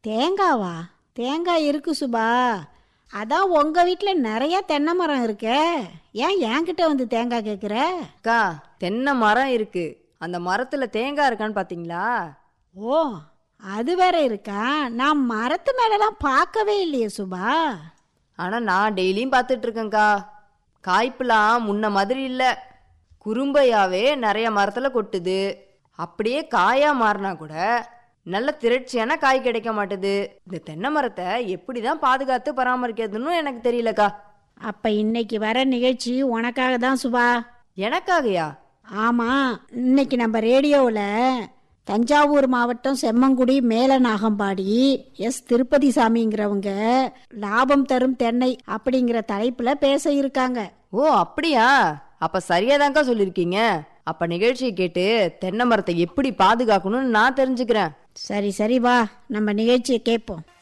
தேங்காவா தேங்காய் இருக்கு சுபா அதான் உங்க வீட்டில் நிறைய தென்னை மரம் இருக்கே ஏன் என்கிட்ட வந்து தேங்காய் கேட்குற அக்கா தென்னை மரம் இருக்கு அந்த மரத்துல தேங்காய் இருக்கான்னு பாத்தீங்களா ஓ அது வேற இருக்கா நான் மரத்து மேலலாம் பார்க்கவே இல்லையே சுபா ஆனா நான் டெய்லியும் பார்த்துட்டு இருக்கேன்க்கா காய்ப்புலாம் முன்ன மாதிரி இல்ல குறும்பையாவே நிறைய மரத்துல கொட்டுது அப்படியே காயா மாறினா கூட நல்ல திரட்சியான காய் கிடைக்க மாட்டுது இந்த தென்னை மரத்தை எப்படிதான் பாதுகாத்து பராமரிக்கிறதுன்னு எனக்கு தெரியலக்கா அப்ப இன்னைக்கு வர நிகழ்ச்சி உனக்காக தான் சுபா எனக்காகயா ஆமா இன்னைக்கு நம்ம ரேடியோவில் தஞ்சாவூர் மாவட்டம் செம்மங்குடி மேலநாகம்பாடி எஸ் திருப்பதி சாமிங்கிறவங்க லாபம் தரும் தென்னை அப்படிங்கிற தலைப்புல பேச இருக்காங்க ஓ அப்படியா அப்ப சரியாதான்க்கா சொல்லிருக்கீங்க அப்ப நிகழ்ச்சியை கேட்டு தென்னை மரத்தை எப்படி பாதுகாக்கணும்னு நான் தெரிஞ்சுக்கிறேன் சரி சரி வா நம்ம நிகழ்ச்சியை கேட்போம்